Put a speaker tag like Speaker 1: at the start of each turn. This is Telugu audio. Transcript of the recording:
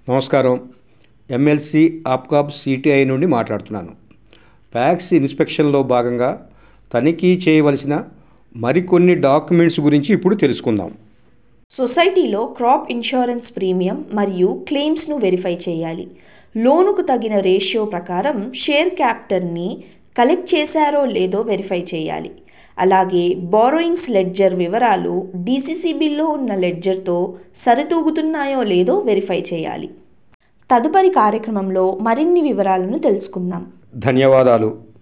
Speaker 1: నమస్కారం ఎమ్మెల్సీ ఆప్కాబ్ సిటిఐ నుండి మాట్లాడుతున్నాను ట్యాక్స్ ఇన్స్పెక్షన్లో భాగంగా తనిఖీ చేయవలసిన మరికొన్ని డాక్యుమెంట్స్ గురించి ఇప్పుడు తెలుసుకుందాం
Speaker 2: సొసైటీలో క్రాప్ ఇన్సూరెన్స్ ప్రీమియం మరియు క్లెయిమ్స్ను వెరిఫై చేయాలి లోనుకు తగిన రేషియో ప్రకారం షేర్ క్యాపిటల్ని కలెక్ట్ చేశారో లేదో వెరిఫై చేయాలి అలాగే బారోయింగ్స్ లెడ్జర్ వివరాలు డీసీసీబీలో ఉన్న లెడ్జర్తో సరితూగుతున్నాయో లేదో వెరిఫై చేయాలి తదుపరి కార్యక్రమంలో మరిన్ని వివరాలను తెలుసుకుందాం
Speaker 1: ధన్యవాదాలు